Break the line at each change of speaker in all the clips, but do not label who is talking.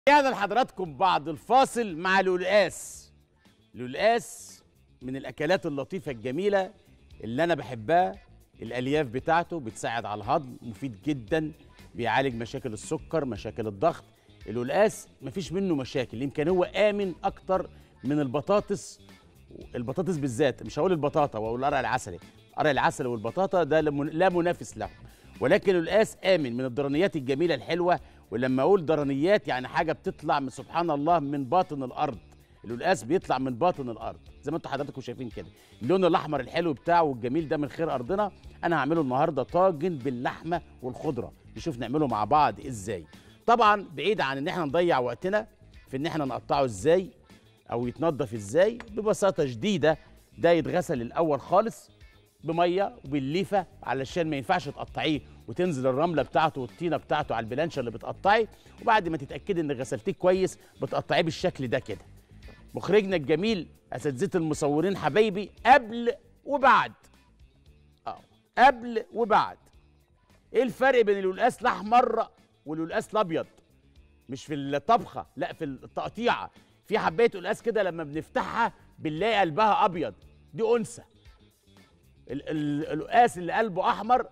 رجعنا لحضراتكم بعد الفاصل مع القلقاس القلقاس من الاكلات اللطيفه الجميله اللي انا بحبها الالياف بتاعته بتساعد على الهضم مفيد جدا بيعالج مشاكل السكر مشاكل الضغط القلقاس مفيش منه مشاكل يمكن هو امن اكتر من البطاطس البطاطس بالذات مش هقول البطاطا واقول القرع العسلي القرع العسلي والبطاطا ده لم- لا منافس له ولكن القلقاس امن من الدرنيات الجميله الحلوه ولما اقول درنيات يعني حاجه بتطلع من سبحان الله من باطن الارض القلقاس بيطلع من باطن الارض زي ما انتم حضراتكم شايفين كده اللون الاحمر الحلو بتاعه والجميل ده من خير ارضنا انا هعمله النهارده طاجن باللحمه والخضره نشوف نعمله مع بعض ازاي طبعا بعيد عن ان احنا نضيع وقتنا في ان احنا نقطعه ازاي او يتنضف ازاي ببساطه شديده ده يتغسل الاول خالص بميه وبالليفه علشان ما ينفعش تقطعيه وتنزل الرمله بتاعته والطينه بتاعته على البلانشه اللي بتقطعي وبعد ما تتاكدي ان غسلتيه كويس بتقطعيه بالشكل ده كده مخرجنا الجميل اساتذه المصورين حبايبي قبل وبعد اه قبل وبعد ايه الفرق بين القلقاس الاحمر والقلقاس الابيض مش في الطبخه لا في التقطيعه في حبايه قلقاس كده لما بنفتحها بنلاقي قلبها ابيض دي انثى ال- ال- القلقاس اللي قلبه احمر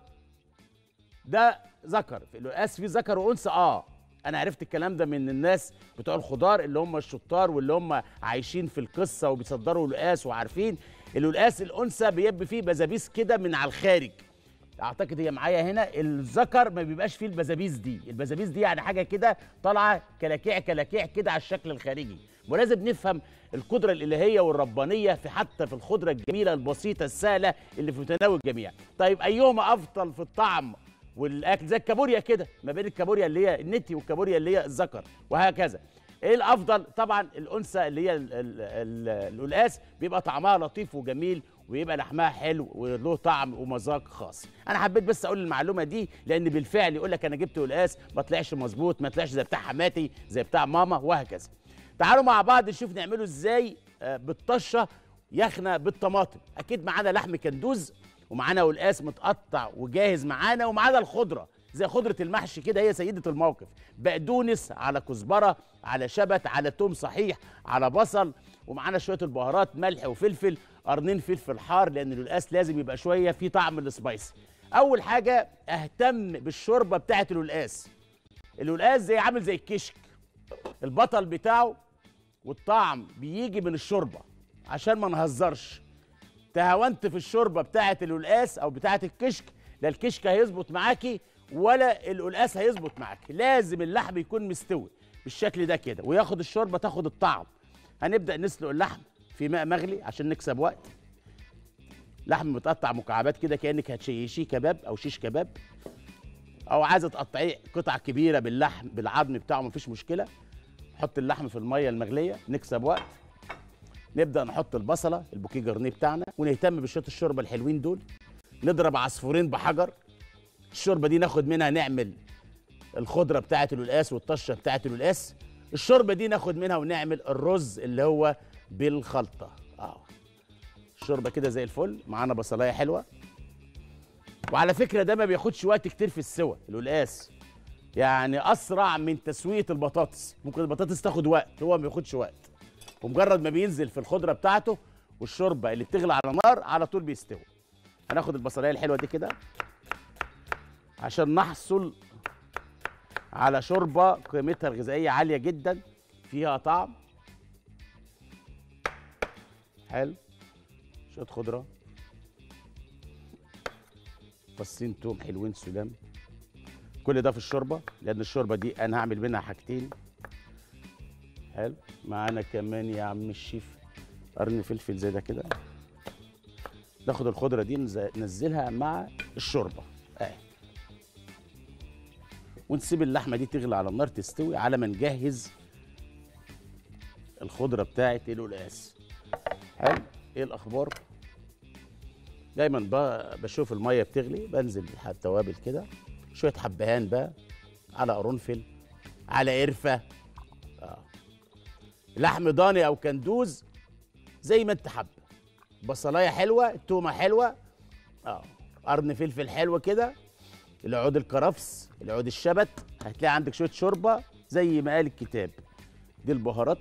ده ذكر في القلقاس فيه ذكر وانثى اه انا عرفت الكلام ده من الناس بتوع الخضار اللي هم الشطار واللي هم عايشين في القصه وبيصدروا القلقاس وعارفين القلقاس الانثى بيبقى فيه بزابيس كده من على الخارج اعتقد هي معايا هنا الذكر ما بيبقاش فيه البزابيس دي البزابيس دي يعني حاجه كده طالعه كلاكيع كلاكيع كده على الشكل الخارجي ولازم نفهم القدره الالهيه والربانيه في حتى في الخضره الجميله البسيطه السهله اللي في متناول الجميع طيب ايهما افضل في الطعم والاكل زي الكابوريا كده ما بين الكابوريا اللي هي النتي والكابوريا اللي هي الذكر وهكذا ايه الافضل طبعا الانثى اللي هي ال- ال- ال- القلقاس بيبقى طعمها لطيف وجميل ويبقى لحمها حلو وله طعم ومذاق خاص انا حبيت بس اقول المعلومه دي لان بالفعل يقول لك انا جبت قلقاس ما طلعش مظبوط ما طلعش زي بتاع حماتي زي بتاع ماما وهكذا تعالوا مع بعض نشوف نعمله ازاي آه، بالطشه يخنه بالطماطم اكيد معانا لحم كندوز ومعانا قلقاس متقطع وجاهز معانا ومعانا الخضره زي خضره المحشي كده هي سيده الموقف بقدونس على كزبره على شبت على توم صحيح على بصل ومعانا شويه البهارات ملح وفلفل قرنين فلفل حار لان القلقاس لازم يبقى شويه فيه طعم السبايسي اول حاجه اهتم بالشوربه بتاعه القلقاس القلقاس زي عامل زي الكشك البطل بتاعه والطعم بيجي من الشوربه عشان ما نهزرش تهاونت في الشوربه بتاعه القلقاس او بتاعه الكشك لا الكشك هيظبط معاكي ولا القلقاس هيظبط معاكي لازم اللحم يكون مستوي بالشكل ده كده وياخد الشوربه تاخد الطعم هنبدا نسلق اللحم في ماء مغلي عشان نكسب وقت لحم متقطع مكعبات كده كانك هتشيشيه كباب او شيش كباب او عايزه تقطعيه قطع كبيره باللحم بالعظم بتاعه مفيش مشكله نحط اللحم في الميه المغليه نكسب وقت نبدا نحط البصله البوكيه جرنيه بتاعنا ونهتم بشويه الشوربه الحلوين دول نضرب عصفورين بحجر الشوربه دي ناخد منها نعمل الخضره بتاعه القلقاس والطشه بتاعه القلقاس الشوربه دي ناخد منها ونعمل الرز اللي هو بالخلطه اه الشوربه كده زي الفل معانا بصلايه حلوه وعلى فكره ده ما بياخدش وقت كتير في السوى القلقاس يعني اسرع من تسويه البطاطس ممكن البطاطس تاخد وقت هو ما بياخدش وقت ومجرد ما بينزل في الخضره بتاعته والشوربه اللي بتغلي على نار على طول بيستوي هناخد البصلايه الحلوه دي كده عشان نحصل على شوربه قيمتها الغذائيه عاليه جدا فيها طعم حلو شويه خضره فصين توم حلوين سلام كل ده في الشوربه لان الشوربه دي انا هعمل منها حاجتين حلو معانا كمان يا عم الشيف قرن فلفل زي ده كده ناخد الخضره دي نز- ننزلها مع الشوربه اهي ونسيب اللحمه دي تغلي على النار تستوي على ما نجهز الخضره بتاعت القلقاس حلو ايه الاخبار دايما ب- بشوف الميه بتغلي بنزل بالتوابل كده شويه حبهان بقى على قرنفل على قرفه اه لحم ضاني او كندوز زي ما انت حابه بصلايه حلوه تومه حلوه اه قرن فلفل حلو كده العود الكرفس العود الشبت هتلاقي عندك شويه شوربه زي ما قال الكتاب دي البهارات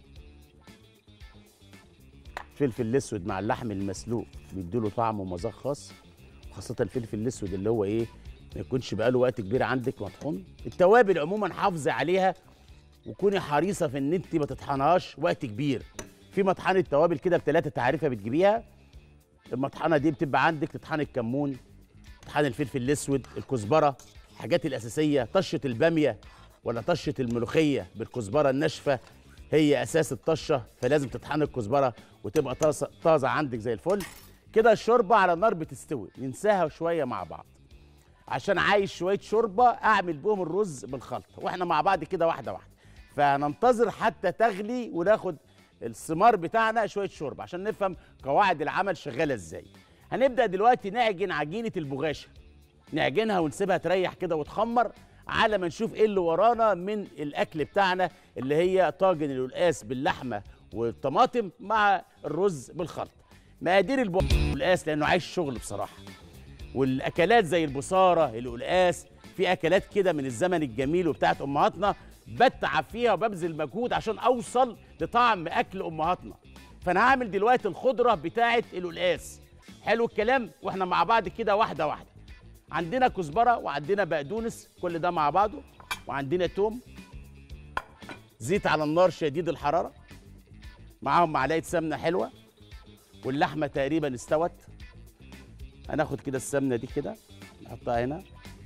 الفلفل الاسود مع اللحم المسلوق بيديله طعم ومذاق خاص خاصة الفلفل الاسود اللي هو ايه ما يكونش بقاله وقت كبير عندك مطحون التوابل عموما حافظي عليها وكوني حريصة في ان انت ما تطحنهاش وقت كبير في مطحنة توابل كده بثلاثة تعريفة بتجيبيها المطحنة دي بتبقى عندك تطحن الكمون تطحن الفلفل الاسود الكزبرة الحاجات الأساسية طشة البامية ولا طشة الملوخية بالكزبرة الناشفة هي أساس الطشة فلازم تطحن الكزبرة وتبقى طازة طازة عندك زي الفل كده الشوربة على النار بتستوي ننساها شوية مع بعض عشان عايز شوية شوربة أعمل بهم الرز بالخلطة وإحنا مع بعض كده واحدة واحدة فهننتظر حتى تغلي وناخد الثمار بتاعنا شوية شوربة عشان نفهم قواعد العمل شغالة إزاي هنبدأ دلوقتي نعجن عجينة البغاشة نعجنها ونسيبها تريح كده وتخمر على ما نشوف ايه اللي ورانا من الاكل بتاعنا اللي هي طاجن القلقاس باللحمه والطماطم مع الرز بالخلط مقادير القلقاس لانه عايش شغل بصراحه والاكلات زي البصاره القلقاس في اكلات كده من الزمن الجميل وبتاعت امهاتنا بتعب فيها وببذل مجهود عشان اوصل لطعم اكل امهاتنا فانا هعمل دلوقتي الخضره بتاعت القلقاس حلو الكلام واحنا مع بعض كده واحده واحده عندنا كزبره وعندنا بقدونس كل ده مع بعضه وعندنا توم زيت على النار شديد الحراره معاهم معلقه سمنه حلوه واللحمه تقريبا استوت هناخد كده السمنه دي كده نحطها هنا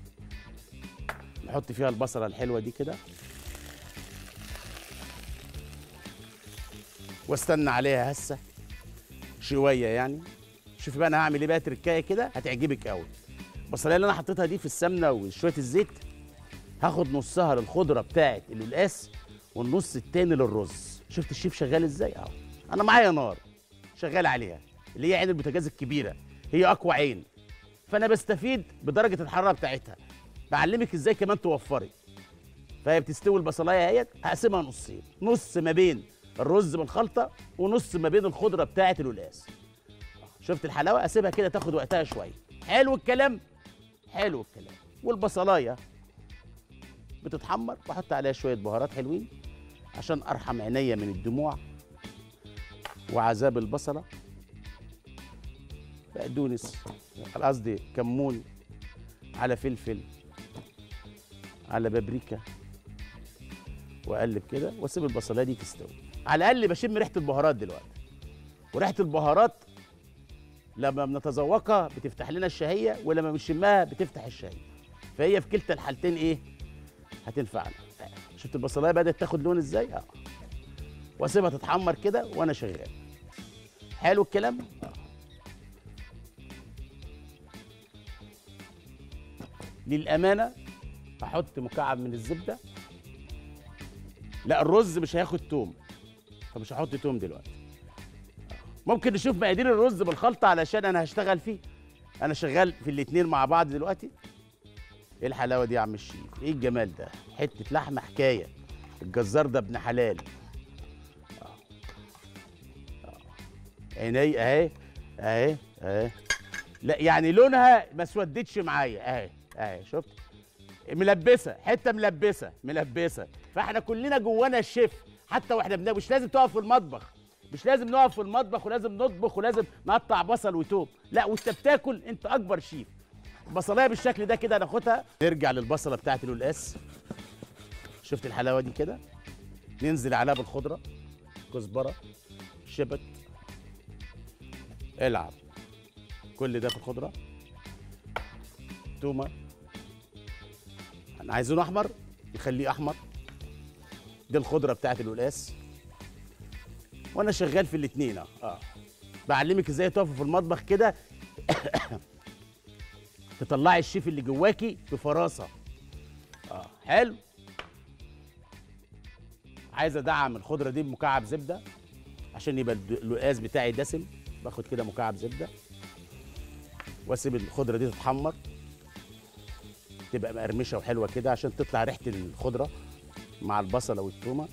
نحط فيها البصله الحلوه دي كده واستنى عليها هسه شويه يعني شوفي بقى انا هعمل ايه بقى تركايه كده هتعجبك قوي البصلايه اللي انا حطيتها دي في السمنه وشويه الزيت هاخد نصها للخضره بتاعت القلقاس والنص التاني للرز شفت الشيف شغال ازاي اهو انا معايا نار شغال عليها اللي هي عين البوتاجاز الكبيره هي اقوى عين فانا بستفيد بدرجه الحراره بتاعتها بعلمك ازاي كمان توفري فهي بتستوي البصلايه اهيت هقسمها نصين نص ما بين الرز بالخلطه ونص ما بين الخضره بتاعت القلقاس شفت الحلاوه اسيبها كده تاخد وقتها شويه حلو الكلام حلو الكلام والبصلايه بتتحمر بحط عليها شويه بهارات حلوين عشان ارحم عينيا من الدموع وعذاب البصله بقدونس قصدي كمون على فلفل على بابريكا واقلب كده واسيب البصلايه دي تستوي على الاقل بشم ريحه البهارات دلوقتي وريحه البهارات لما بنتذوقها بتفتح لنا الشهيه ولما بنشمها بتفتح الشهيه فهي في كلتا الحالتين ايه هتنفعنا شفت البصلايه بدات تاخد لون ازاي اه واسيبها تتحمر كده وانا شغال حلو الكلام آه. للامانه هحط مكعب من الزبده لا الرز مش هياخد توم فمش هحط توم دلوقتي ممكن نشوف مقادير الرز بالخلطه علشان انا هشتغل فيه انا شغال في الاتنين مع بعض دلوقتي ايه الحلاوه دي يا عم الشيف ايه الجمال ده حته لحمه حكايه الجزار ده ابن حلال آه. آه. عيني اهي اهي اهي لا يعني لونها ما اسودتش معايا اهي اهي شفت ملبسه حته ملبسه ملبسه فاحنا كلنا جوانا الشيف حتى واحنا بناكل مش لازم تقف في المطبخ مش لازم نقف في المطبخ ولازم نطبخ ولازم نقطع بصل وتوم لا وانت بتاكل انت اكبر شيف البصلايه بالشكل ده كده ناخدها نرجع للبصله بتاعت القلقاس شفت الحلاوه دي كده ننزل عليها بالخضره كزبره شبت العب كل ده في الخضره تومه انا عايزينه احمر نخليه احمر دي الخضره بتاعت القلقاس وانا شغال في الاثنين اه بعلمك ازاي تقفي في المطبخ كده تطلعي الشيف اللي جواكي بفراسه اه حلو عايز ادعم الخضره دي بمكعب زبده عشان يبقى القلقاس بتاعي دسم باخد كده مكعب زبده واسيب الخضره دي تتحمر تبقى مقرمشه وحلوه كده عشان تطلع ريحه الخضره مع البصله والثومه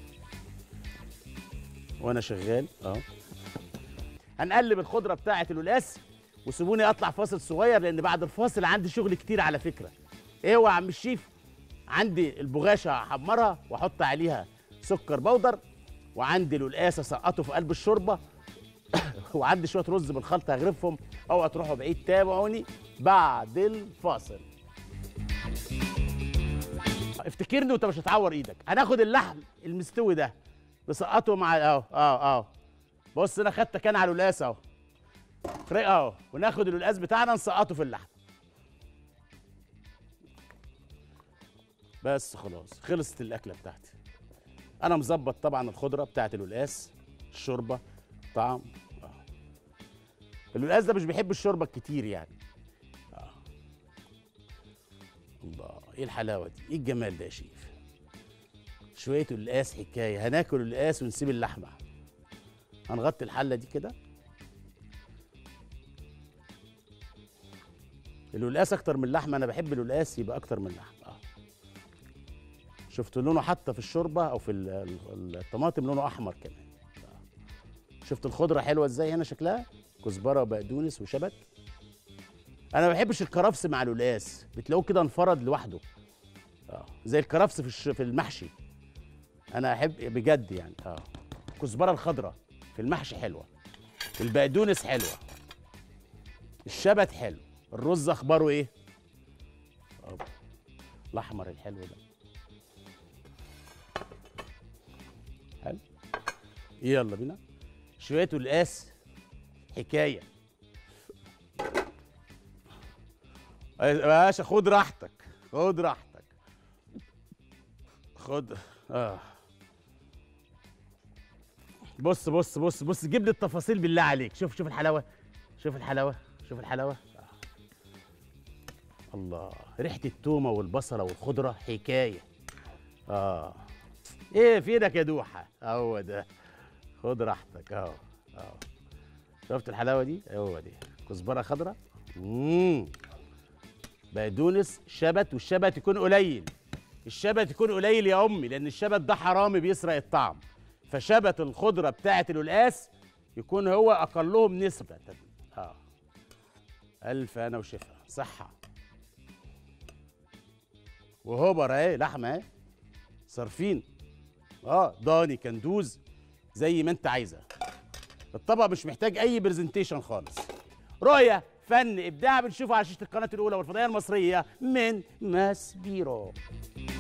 وانا شغال اه هنقلب الخضره بتاعه القلقاس وسيبوني اطلع فاصل صغير لان بعد الفاصل عندي شغل كتير على فكره ايه هو يا عم الشيف عندي البغاشه هحمرها واحط عليها سكر بودر وعندي القلقاس اسقطه في قلب الشوربه وعندي شويه رز بالخلطه هغرفهم اوعى تروحوا بعيد تابعوني بعد الفاصل افتكرني وانت مش هتعور ايدك هناخد اللحم المستوي ده نسقطه مع اهو اه اه بص انا خدتك انا على القلقاس اهو فرق اهو وناخد القلقاس بتاعنا نسقطه في اللحم بس خلاص خلصت الاكله بتاعتي انا مظبط طبعا الخضره بتاعت القلقاس الشوربه طعم آه. القلقاس ده مش بيحب الشوربه الكتير يعني آه. الله ايه الحلاوه دي ايه الجمال ده يا شيف شويه قلقاس حكايه هناكل القلقاس ونسيب اللحمه هنغطي الحله دي كده القلقاس اكتر من اللحمه انا بحب القلقاس يبقى اكتر من اللحمه اه شفت لونه حتى في الشوربه او في ال- ال- الطماطم لونه احمر كمان آه. شفت الخضره حلوه ازاي هنا شكلها كزبره وبقدونس وشبت انا ما بحبش الكرفس مع القلقاس بتلاقوه كده انفرد لوحده اه زي الكرفس في الش... في المحشي انا احب بجد يعني اه الكزبره الخضراء في المحشي حلوه البقدونس حلوه الشبت حلو الرز اخباره ايه آه. الاحمر الحلو ده حلو يلا بينا شويه قلقاس حكايه يا باشا خد راحتك خد راحتك خد اه بص بص بص بص جيب لي التفاصيل بالله عليك شوف شوف الحلاوه شوف الحلاوه شوف الحلاوه آه. الله ريحه التومه والبصله والخضره حكايه اه ايه في ايدك يا دوحه هو ده خد راحتك اهو اهو شفت الحلاوه دي هو دي كزبره خضراء امم بقدونس شبت والشبت يكون قليل الشبت يكون قليل يا امي لان الشبت ده حرامي بيسرق الطعم فشبت الخضره بتاعه القلقاس يكون هو اقلهم نسبه اه الف انا وشفا صحه وهوبر اهي لحمه اهي صارفين اه ضاني كندوز زي ما انت عايزه الطبق مش محتاج اي برزنتيشن خالص رؤيه فن ابداع بنشوفه على شاشه القناه الاولى والفضائيه المصريه من ماسبيرو